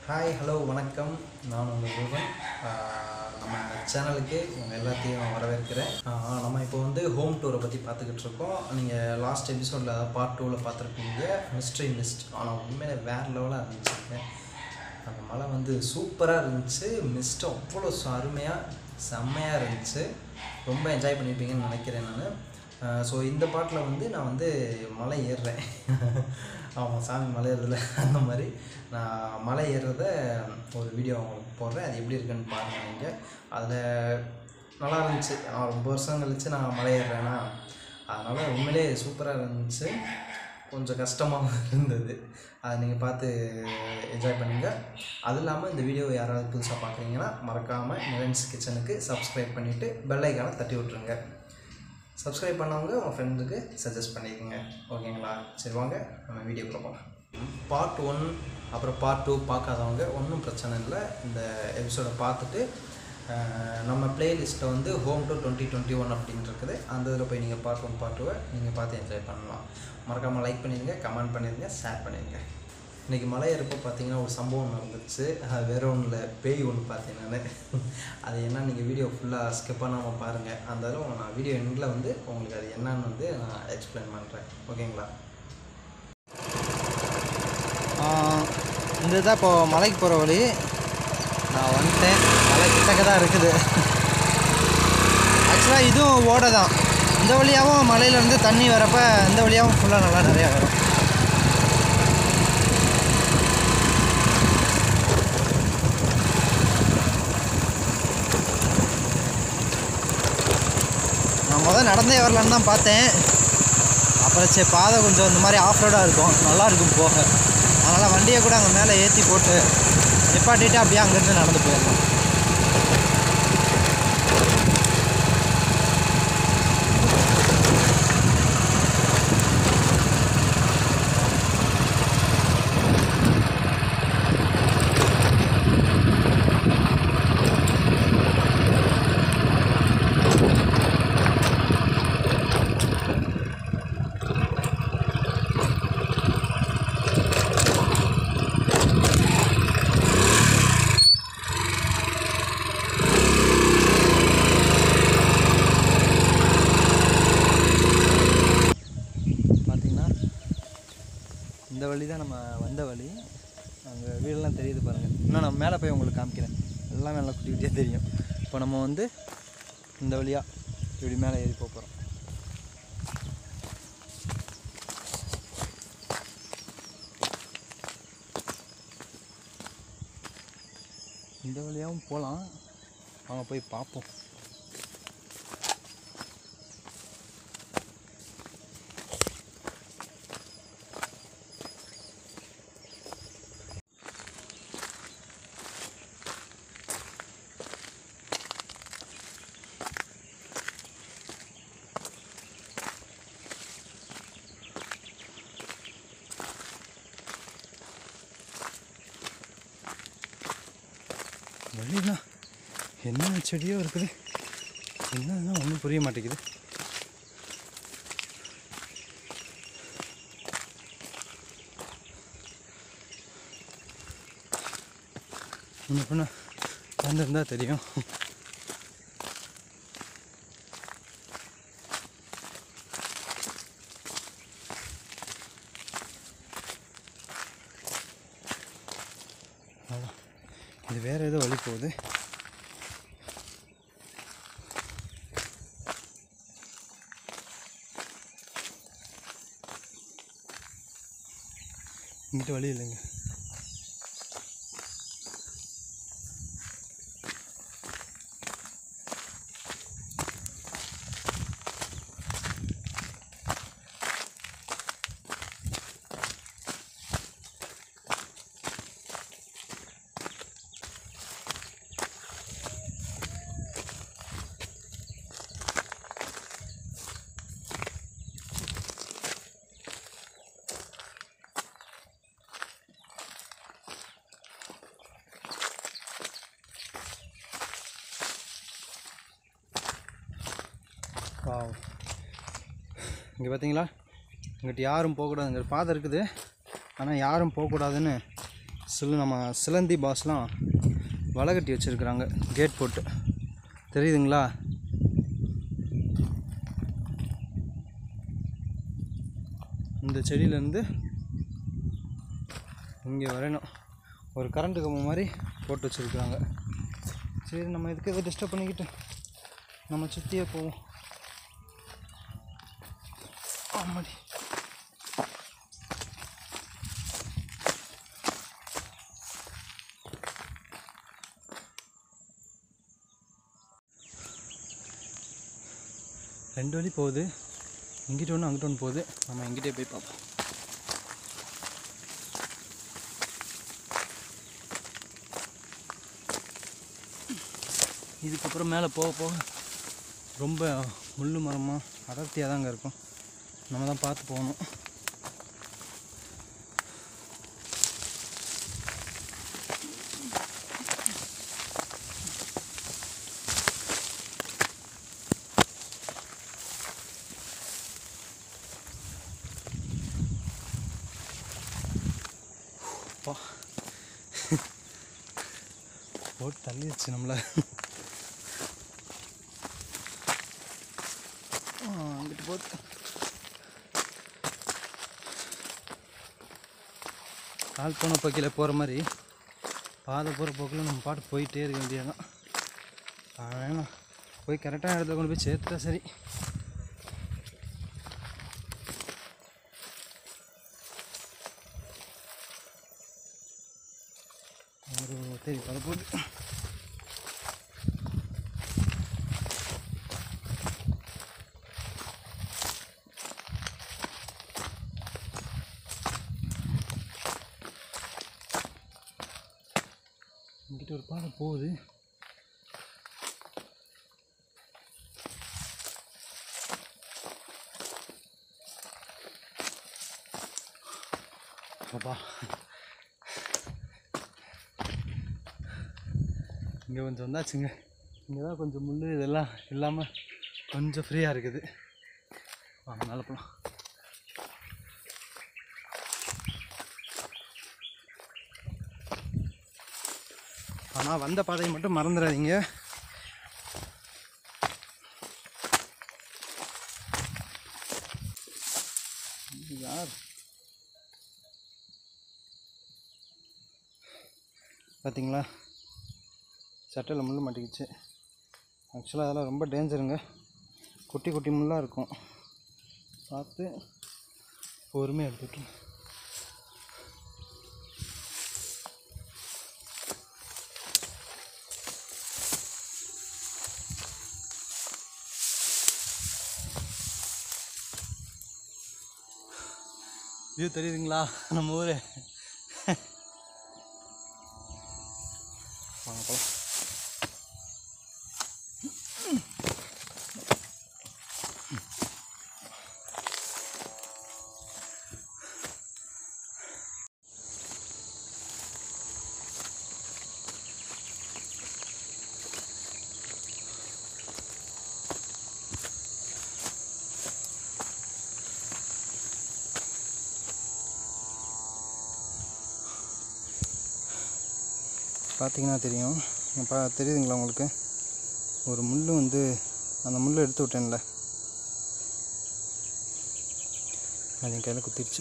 Hi hello வணக்கம் நான் உங்கள் ரூபன் ஆஹ் நம்ம சேனலுக்கு உங்கள் எல்லாத்தையும் வரவேற்கிறேன் ஆஹ் நம்ம இப்போ வந்து ஹோம் டூரை பற்றி பார்த்துக்கிட்டு இருக்கோம் நீங்கள் லாஸ்ட் எபிசோடில் பார்ட் டூவில் பார்த்துருப்பீங்க மிஸ்ட்ரி மிஸ்ட் ஆனால் உண்மையிலே வேறு லெவலாக இருந்துச்சுங்க அந்த மழை வந்து சூப்பராக இருந்துச்சு மிஸ்ட் அவ்வளோ சு- அருமையாக செம்மையாக இருந்துச்சு ரொம்ப என்ஜாய் பண்ணியிருப்பீங்கன்னு நினைக்கிறேன் நான் ஸோ இந்த பாட்டில் வந்து நான் வந்து மலை ஏறுறேன் ஆமாம் சாமி மலை ஏறுறதுல அந்த மாதிரி நான் மலை ஏறுறத ஒரு வீடியோ உங்களுக்கு போடுறேன் அது எப்படி இருக்குன்னு பாருங்கள் நீங்கள் அதில் நல்லா இருந்துச்சு நான் ரொம்ப வருஷம் கழிச்சு நான் மலை ஏறுறேன்னா அதனால் உண்மையிலே சூப்பராக இருந்துச்சு கொஞ்சம் கஷ்டமாகவும் இருந்தது அதை நீங்கள் பார்த்து என்ஜாய் பண்ணுங்க அது இல்லாமல் இந்த வீடியோ யாராவது புதுசாக பார்க்குறீங்கன்னா மறக்காமல் நிலன்ஸ் கிச்சனுக்கு சப்ஸ்கிரைப் பண்ணிவிட்டு பெல் ஐக்கானை தட்டி விட்ருங்க சப்ஸ்கிரைப் பண்ணவங்க உங்கள் ஃப்ரெண்டுக்கு சஜஸ்ட் பண்ணிக்கோங்க ஓகேங்களா சரி வாங்க நம்ம வீடியோக்குள்ள போகலாம் பார்ட் ஒன் அப்புறம் பார்ட் டூ பார்க்காதவங்க ஒன்றும் பிரச்சனை இல்லை இந்த எபிசோடை பார்த்துட்டு அஹ், நம்ம பிளேலிஸ்ட்டில் வந்து home tour twenty twenty one அப்படின்னு இருக்குது அந்த இதில் போய் நீங்கள் பார்ட் ஒன் பார்ட் டூவை நீங்கள் பார்த்து என்ஜாய் பண்ணலாம் மறக்காமல் லைக் பண்ணிடுங்க கமெண்ட் பண்ணிடுங்க ஷேர் பண்ணிடுங்க இன்றைக்கி மலை ஏறப்போ பார்த்தீங்கன்னா ஒரு சம்பவம் நடந்துச்சு அது வேற ஒன்றும் இல்லை பேய் ஒன்று பார்த்தேன் நான் அது என்ன நீங்கள் வீடியோ ஃபுல்லாக ஸ்கிப் பண்ணாமல் பாருங்கள் அந்த அளவு நான் வீடியோ எண்டில் வந்து உங்களுக்கு அது என்னன்னு வந்து நான் எக்ஸ்பிளைன் பண்ணுறேன் ஓகேங்களா இந்த தான் இப்போ மலைக்கு போகிற வழி நான் வந்துட்டேன் மலை கிட்டக்க தான் இருக்குது ஆக்சுவலாக இதுவும் ஓடை தான் இந்த வழியாகவும் மலையிலேருந்து தண்ணி வரப்போ இந்த வழியாகவும் ஃபுல்லாக நல்லா நிறையா வரும் நான் முதல் நடந்தே வரலான்னு தான் பார்த்தேன் அப்புறம் சரி பாதை கொஞ்சம் இந்த மாதிரி ஆஃப் ரோடாக இருக்கும் நல்லா இருக்கும் போக அதனால் வண்டியை கூட அங்கே மேலே ஏற்றி போட்டு நிப்பாட்டிட்டு அப்படியே அங்கேருந்து நடந்து போயிடலாம் பார்த்தீங்கன்னா இந்த வழி தான் நம்ம வந்த வழி அங்கே வீடெல்லாம் தெரியுது பாருங்கள் இன்னும் நான் மேலே போய் உங்களுக்கு காமிக்கிறேன் எல்லாமே நல்லா குட்டி குட்டியாக தெரியும் இப்போ நம்ம வந்து இந்த வழியாக இப்படி மேலே ஏறி போக போகிறோம் இந்த வழியாகவும் போகலாம் வாங்க போய் பார்ப்போம் வழினா என்ன செடியோ இருக்குது என்னன்னா ஒன்றும் புரிய மாட்டேங்குது இன்னும் பண்ண வந்திருந்தா தெரியும் அவ்வளோ இது வேற ஏதோ வழி போகுது இங்கிட்ட வழி இல்லைங்க வாவ் இங்கே பார்த்தீங்களா இங்கிட்ட யாரும் போகக்கூடாது இங்கே பாதை இருக்குது ஆனால் யாரும் போகக்கூடாதுன்னு சில நம்ம சிலந்தி பாஸ்லாம் வலை கட்டி வச்சுருக்குறாங்க கேட் போட்டு தெரியுதுங்களா இந்த செடியிலேருந்து இங்கே வரையணும் ஒரு கரண்ட்டு கம்பம் மாதிரி போட்டு வச்சுருக்குறாங்க சரி நம்ம இதுக்கு எதை டிஸ்டர்ப் பண்ணிக்கிட்டு நம்ம சுற்றியே போவோம் ஆமாடி ரெண்டு வழி போகுது இங்கிட்ட ஒன்று அங்கிட்ட ஒன்று போகுது நம்ம இங்கிட்டே போய் பார்ப்போம் இதுக்கப்புறம் மேலே போக போக ரொம்ப முள் மரமாக அடர்த்தியாக தாங்க இருக்கும் நம்ம தான் பார்த்து போகணும் அப்பா. போட்டு தள்ளிடுச்சு நம்மளை ஆ, அங்கிட்டு போகுது கால் போன போக்கில் போகிற மாதிரி பாதை போகிற போக்கில் நம்ம பாட்டு போயிட்டே இருக்க வேண்டியதுதான் ஆ, வேணாம் போய் கரெக்டான இடத்துல கொண்டு போய் சேர்த்துட்டா சரி ஒரு தேடி வரப்போகுது இங்கிட்ட ஒரு பாதை போகுது அப்பா இங்கே கொஞ்சம் வந்தாச்சுங்க இங்கே தான் கொஞ்சம் முள் இதெல்லாம் இல்லாமல் கொஞ்சம் ஃப்ரீயாக இருக்குது வாங்க மேலே போகலாம் ஆனால் வந்த பாதையை மட்டும் மறந்துடாதீங்க இது யார் பார்த்தீங்களா சட்டையில் முள் மாட்டிக்கிச்சு ஆக்சுவலாக அதெல்லாம் ரொம்ப டேஞ்சருங்க குட்டி குட்டி முள்ளாக இருக்கும் பார்த்து பொறுமையாக எடுத்துட்டு வியூ தெரியுதுங்களா நம்ம ஊர் வாங்க போகலாம் பார்த்தீங்கன்னா தெரியும் பா தெரியுதுங்களா உங்களுக்கு ஒரு முள் வந்து அந்த முள்ளை எடுத்து விட்டேன்ல அது என் கையில் குத்திடுச்சு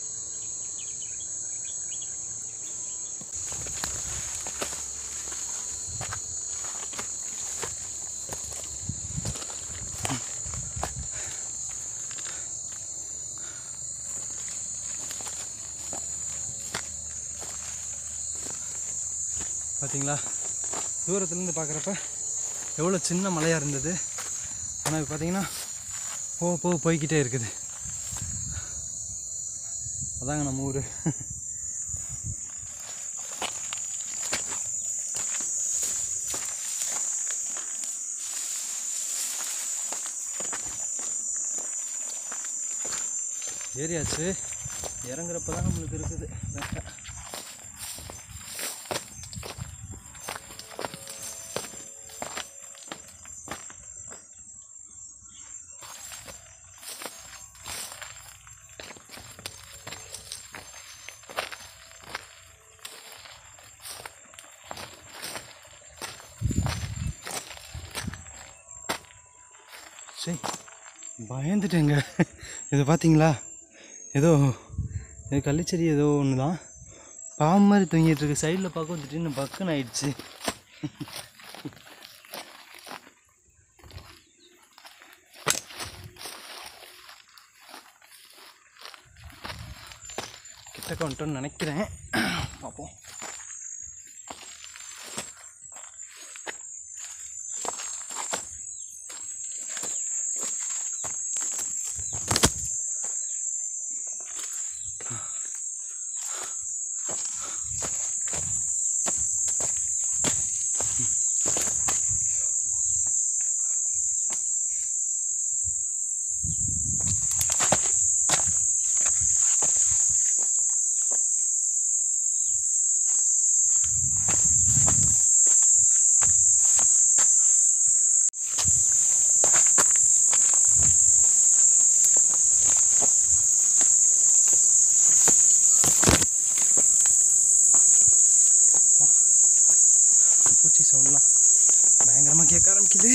பார்த்தீங்களா தூரத்துலேருந்து பார்க்குறப்ப எவ்வளோ சின்ன மலையாக இருந்தது ஆனால் இப்போ பார்த்தீங்கன்னா போக போக போய்க்கிட்டே இருக்குது அதாங்க நம்ம ஊர் ஏறியாச்சு இறங்குறப்ப தான் நம்மளுக்கு இருக்குது வேட்டை சரி பயந்துட்டேங்க இது பார்த்தீங்களா ஏதோ இது கள்ளிச்செடி ஏதோ ஒன்று தான் பாம்பு மாதிரி தொங்கிட்டு இருக்கு சைடில் பார்க்க திடீர்னு பக்குன்னு ஆயிடுச்சு கிட்டக்க வந்துட்டோன்னு நினைக்கிறேன் பார்ப்போம் பூச்சி சவுண்ட்லாம் பயங்கரமாக கேட்க ஆரம்பிக்குது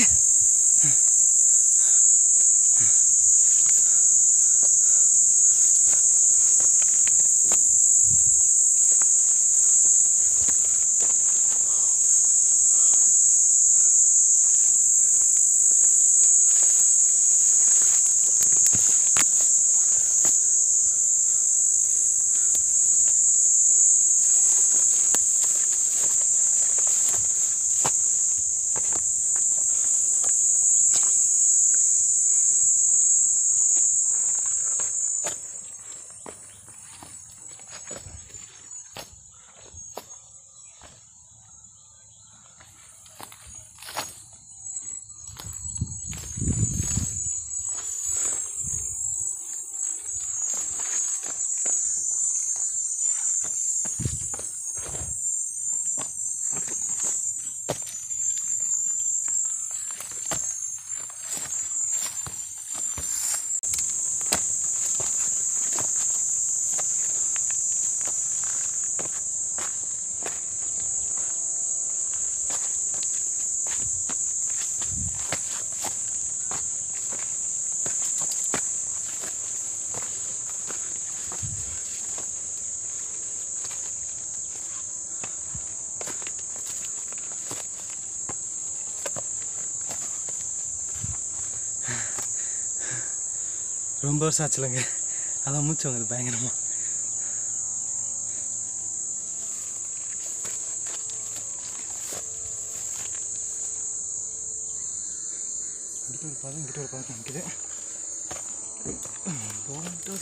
ரொம்ப வருஷம் ஆச்சுலங்க அதான் மூச்சு வாங்குது பயங்கரமா இங்கிட்ட ஒரு பாதம் இங்கிட்ட ஒரு பாதம் நிற்குது போகட்டும்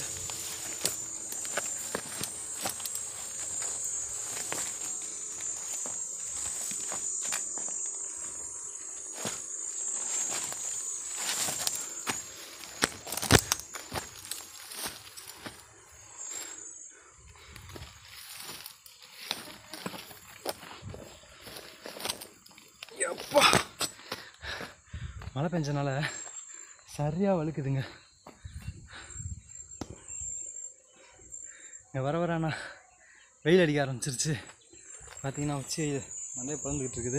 எப்பா மழை பெஞ்சனால சரியாக வழுக்குதுங்க இங்கே வர வர ஆனால் வெயில் அடிக்க ஆரம்பிச்சிருச்சு பார்த்தீங்கன்னா உச்சி மண்டையை பிறந்துக்கிட்டு இருக்குது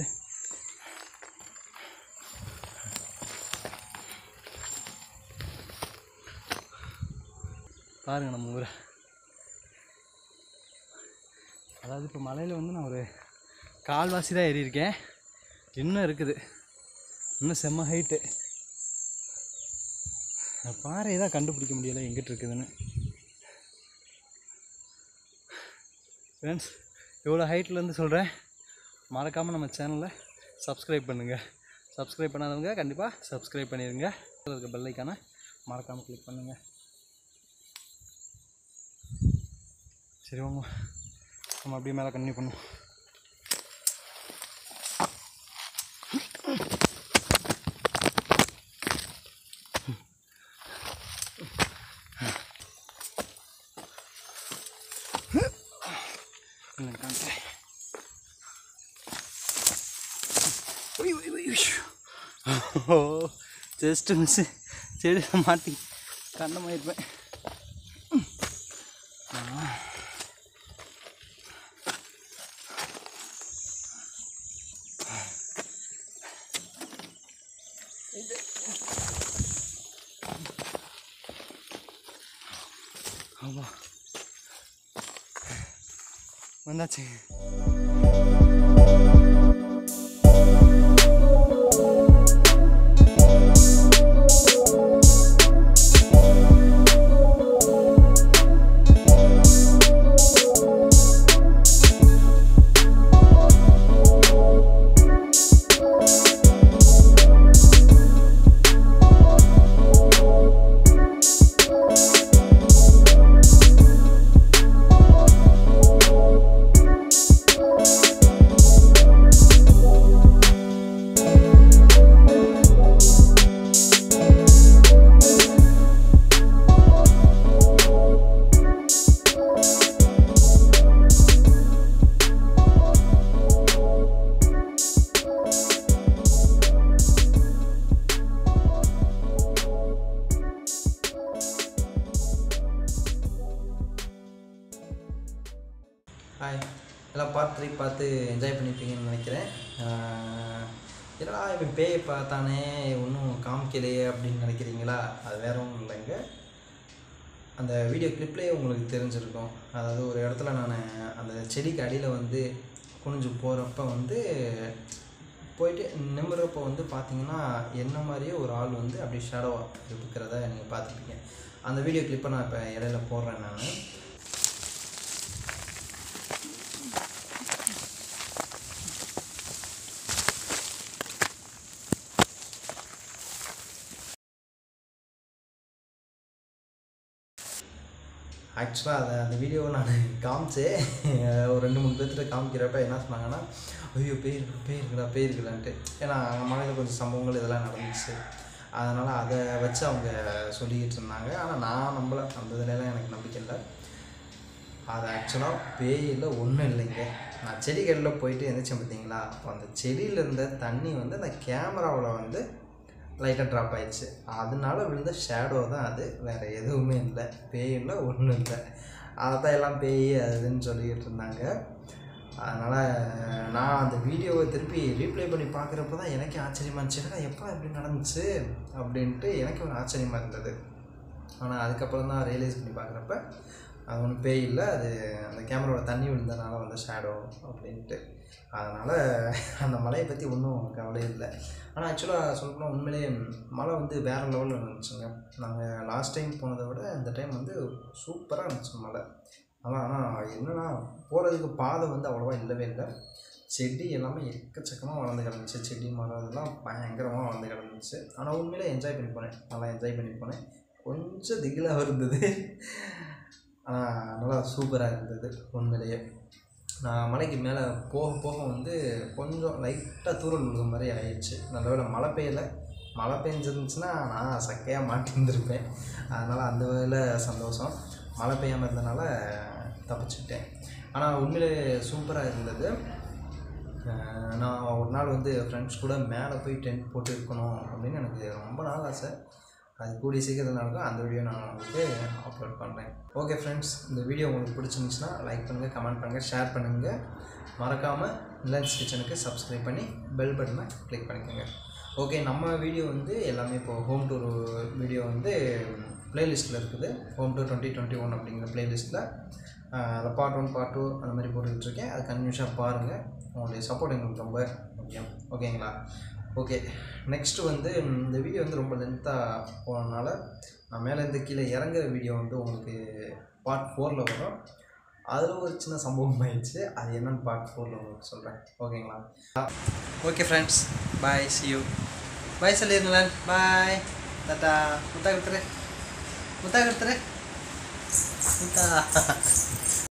பாருங்க நம்ம ஊரை அதாவது இப்போ மலையில் வந்து நான் ஒரு கால்வாசி தான் ஏறி இருக்கேன் இன்னும் இருக்குது இன்னும் செம்ம ஹைட்டு பாறை தான் கண்டுபிடிக்க முடியலை எங்கிட்டு இருக்குதுன்னு ஃப்ரெண்ட்ஸ் இவ்வளோ ஹைட்லேருந்து சொல்கிறேன் மறக்காமல் நம்ம சேனலை சப்ஸ்கிரைப் பண்ணுங்கள் சப்ஸ்கிரைப் பண்ணாதவங்க கண்டிப்பாக சப்ஸ்கிரைப் பண்ணிடுங்க இருக்க பெல்லைக்கான மறக்காமல் கிளிக் பண்ணுங்கள் சரி வாங்க நம்ம அப்படியே மேலே கண்டினியூ பண்ணுவோம் இல்லை காமிக்கிறேன் ஓ ஜஸ்ட் மிஸ்ஸு செடியில் மாட்டி கண்ணமாயிருப்பேன் அப்பா வந்தாச்சு ஹாய் எல்லாம் பார்ட் த்ரீ பார்த்து என்ஜாய் பண்ணியிருப்பீங்கன்னு நினைக்கிறேன் ஆஹ் என்னடா இவன் பேயை பார்த்தானே ஒன்றும் காமிக்கலையே அப்படின்னு நினைக்கிறீங்களா அது வேற ஒன்றும் இல்லைங்க அந்த வீடியோ கிளிப்லேயே உங்களுக்கு தெரிஞ்சிருக்கும் அதாவது ஒரு இடத்துல நான் அந்த செடிக்கு அடியில் வந்து குனிஞ்சு போகிறப்ப வந்து போயிட்டு நிமிர்றப்போ வந்து பார்த்தீங்கன்னா என்ன மாதிரியே ஒரு ஆள் வந்து அப்படியே ஷேடோவாக இருக்கிறத நீங்கள் பார்த்துருப்பீங்க அந்த வீடியோ கிளிப்பை நான் இப்போ இடையில போடுறேன் நான் ஆக்சுவலாக அதை அந்த வீடியோவை நான் காமிச்சேன் ஒரு ரெண்டு மூணு பேர்த்துட்டு காமிக்கிறப்ப என்ன சொன்னாங்கன்னா ஐயோ பேய் இருக்கு பேய் இருக்குடா பேய் இருக்குடான்ட்டு ஏன்னா அங்கே மலையில் கொஞ்சம் சம்பவங்கள் இதெல்லாம் நடந்துச்சு அதனால் அதை வச்சு அவங்க சொல்லிக்கிட்டு இருந்தாங்க ஆனால் நான் நம்பலை அந்த இதுலலாம் எனக்கு நம்பிக்கை இல்லை அது ஆக்சுவலாக பேயில் ஒன்றும் இல்லைங்க நான் செடிகளில் போயிட்டு எந்திரிச்சேன் பார்த்தீங்களா அப்போ அந்த செடியில் இருந்த தண்ணி வந்து அந்த கேமராவில் வந்து லைட்டாக ட்ராப் ஆயிடுச்சு அதனால விழுந்த ஷேடோ தான் அது வேறு எதுவுமே இல்லை பேய் இல்லை ஒன்றும் இல்லை அதை தான் எல்லாம் பேய் அதுன்னு சொல்லிக்கிட்டு இருந்தாங்க அதனால் நான் அந்த வீடியோவை திருப்பி ரீப்ளே பண்ணி பார்க்குறப்ப தான் எனக்கே ஆச்சரியமாக இருந்துச்சு என்னடா எப்போ இப்படி நடந்துச்சு அப்படின்ட்டு எனக்கு ஒரு ஆச்சரியமாக இருந்தது ஆனால் அதுக்கப்புறம் தான் ரியலைஸ் பண்ணி பார்க்குறப்ப அது ஒன்றும் பேய் இல்லை அது அந்த கேமராவோட தண்ணி விழுந்தனால வந்த ஷேடோ அப்படின்ட்டு அதனால் அந்த மலையை பற்றி ஒன்றும் கவலை இல்லை ஆனால் ஆக்சுவலாக சொல்லப்போனால் உண்மையிலேயே மழை வந்து வேறு லெவலில் இருந்துச்சுங்க நாங்கள் லாஸ்ட் டைம் போனதை விட இந்த டைம் வந்து சூப்பராக இருந்துச்சு மழை ஆனால் ஆனால் என்னன்னா போகிறதுக்கு பாதை வந்து அவ்வளோவா இல்லவே இல்லை செடி எல்லாமே எக்கச்சக்கமாக வளர்ந்து கிடந்துச்சு செடி மரம் இதெல்லாம் பயங்கரமாக வளர்ந்து கிடந்துச்சு ஆனால் உண்மையிலே என்ஜாய் பண்ணி போனேன் நல்லா என்ஜாய் பண்ணி போனேன் கொஞ்சம் திகிலாக இருந்தது ஆனால் நல்லா சூப்பராக இருந்தது உண்மையிலேயே நான் மலைக்கு மேலே போக போக வந்து கொஞ்சம் லைட்டாக தூரல் விழுகிற மாதிரி ஆயிடுச்சு நல்ல வேளை மழை பெய்யலை மழை பெஞ்சிருந்துச்சுன்னா நான் சக்கையாக மாட்டிருந்திருப்பேன் அதனால் அந்த வகையில் சந்தோஷம் மழை பெய்யாமல் இருந்தனால தப்பிச்சுட்டேன் ஆனால் உண்மையிலே சூப்பராக இருந்தது அஹ் நான் ஒரு நாள் வந்து ஃப்ரெண்ட்ஸ் கூட மேலே போய் டென்ட் போட்டு இருக்கணும் அப்படின்னு எனக்கு ரொம்ப நாள் ஆசை அது கூடிய சீக்கிரத்தில் நடக்கும் அந்த வீடியோ நான் உங்களுக்கு அப்லோட் பண்ணுறேன் ஓகே ஃப்ரெண்ட்ஸ் இந்த வீடியோ உங்களுக்கு பிடிச்சிருந்துச்சுன்னா லைக் பண்ணுங்கள் கமெண்ட் பண்ணுங்கள் ஷேர் பண்ணுங்கள் மறக்காமல் லன்ச் கிச்சனுக்கு சப்ஸ்கிரைப் பண்ணி பெல் பட்டனை கிளிக் பண்ணிக்கோங்க ஓகே நம்ம வீடியோ வந்து எல்லாமே இப்போ ஹோம் டூர் வீடியோ வந்து ப்ளேலிஸ்ட்டில் இருக்குது home tour twenty twenty one அப்படிங்கிற ப்ளேலிஸ்ட்டில் அதில் பார்ட் ஒன் பார்ட் டூ அந்த மாதிரி போட்டுட்ருக்கேன் அது கன்வியூஷாக பாருங்கள் உங்களுடைய சப்போர்ட் எங்களுக்கு ரொம்ப முக்கியம் ஓகேங்களா ஓகே நெக்ஸ்ட்டு வந்து ம், இந்த வீடியோ வந்து ரொம்ப லென்த்தாக போனதுனால நான் மேலேருந்து கீழே இறங்குற வீடியோ வந்து உங்களுக்கு பார்ட் ஃபோரில் வரும் அதில் ஒரு சின்ன சம்பவம் ஆயிடுச்சு அது என்னன்னு பார்ட் ஃபோரில் உங்களுக்கு சொல்கிறேன் ஓகேங்களா okay friends bye see you bye சொல்லிருங்களேன் பாய் டாட்டா முத்தா கொடுத்துரு முத்தா கொடுத்துரு முத்தா